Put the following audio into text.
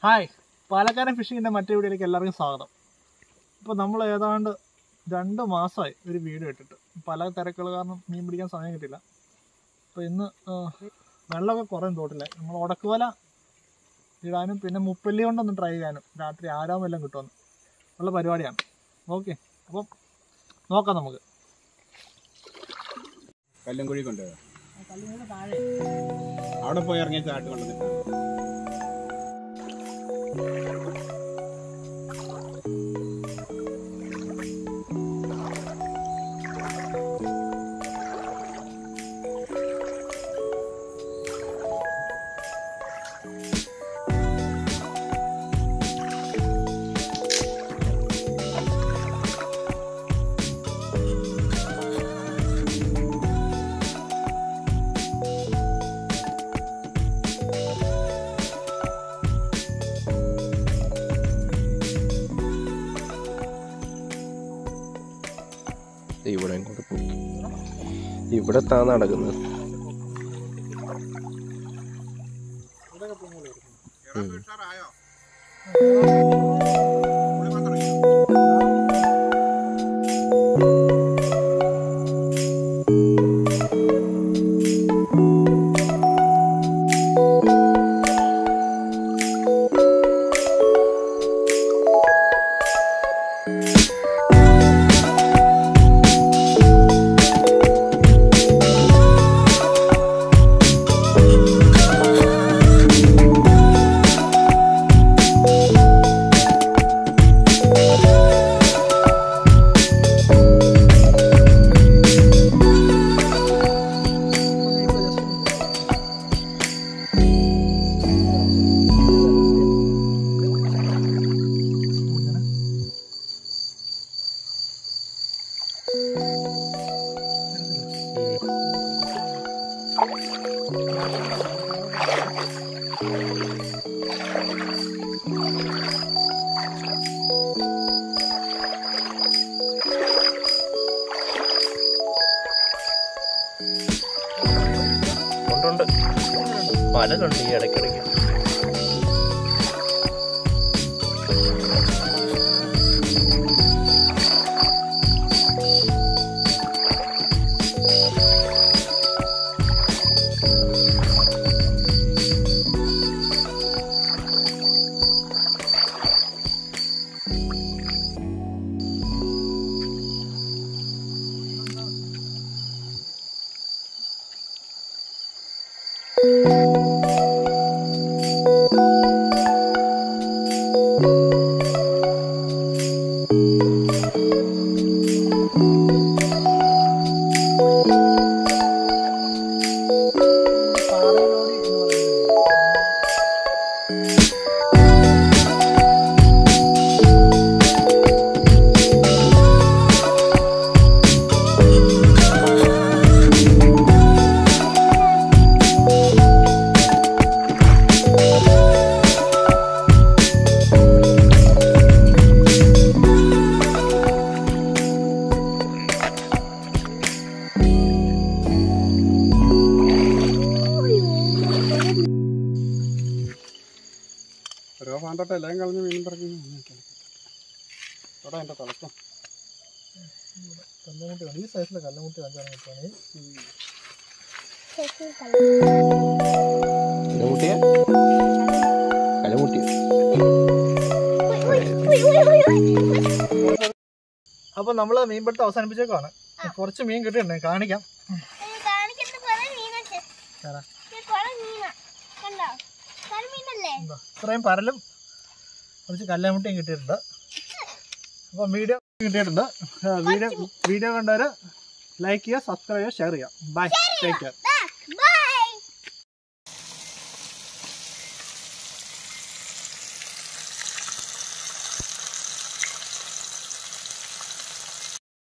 Hi പാലക്കാരൻ ഫിഷിങ്ങിൻ്റെ മറ്റേ വീഡിയോയിലേക്ക് എല്ലാവർക്കും സ്വാഗതം ഇപ്പോൾ നമ്മൾ ഏതാണ്ട് രണ്ട് മാസമായി ഒരു വീഡിയോ ഇട്ടിട്ട് പല തിരക്കുകൾ കാരണം മീൻ പിടിക്കാൻ സമയം കിട്ടില്ല അപ്പോൾ ഇന്ന് ആ, വെള്ളമൊക്കെ കുറയും തോട്ടില്ല നമ്മൾ ഉടക്കുവല ഇടാനും പിന്നെ മുപ്പല്ലി കൊണ്ടൊന്ന് ട്രൈ ചെയ്യാനും രാത്രി ആരാം വല്ലതും കിട്ടുമെന്ന് ഉള്ള പരിപാടിയാണ് ഓക്കെ അപ്പം നോക്കാം നമുക്ക് കല്ലും കുഴി കൊണ്ടുപോയോ അവിടെ പോയി ഇറങ്ങിയ ചാട്ട് കൊണ്ടുവന്നിട്ട് ഇവിടെ അങ്ങോട്ട് പോയി ഇവിടെ താ നടക്കുന്നത് ഉം. ഉണ്ടുണ്ട് പലതുണ്ട് ഈ ഇടയ്ക്കിടയ്ക്ക് പാറയിലോടി എന്ന് പറയുന്നത് ഓരോ പാന്തോട്ടെ എല്ലാം കളഞ്ഞ് മീൻ പറഞ്ഞു അവിടെ എൻ്റെ തിളക്കം കല്ലമുട്ടി ഈ സൈസിലെ കല്ലമുട്ടി അഞ്ചാണ് കിട്ടുകയാണെങ്കിൽ കലമുട്ടിയ കലമുട്ടിയ അപ്പൊ നമ്മള് മീൻപിടുത്തം അവസാനിപ്പിച്ചേക്കാണ് കുറച്ച് മീൻ കിട്ടിയിട്ടുണ്ട് കാണിക്കാം കാണിക്കുന്ന കുറെ മീനൊക്കെ കാണാ. കുറെ മീനാ കണ്ടോ കരിമീനല്ലേ എന്താ ഇത്രയും പരലും കുറച്ച് കല്ലാമുട്ടിയും കിട്ടിയിട്ടുണ്ട് അപ്പം വീഡിയോ കിട്ടിയിട്ടുണ്ട് വീഡിയോ വീഡിയോ കണ്ടവര് ലൈക്ക് ചെയ്യുക സബ്സ്ക്രൈബ് ചെയ്യുക ഷെയർ ചെയ്യുക ബൈ ടേക്ക് കെയർ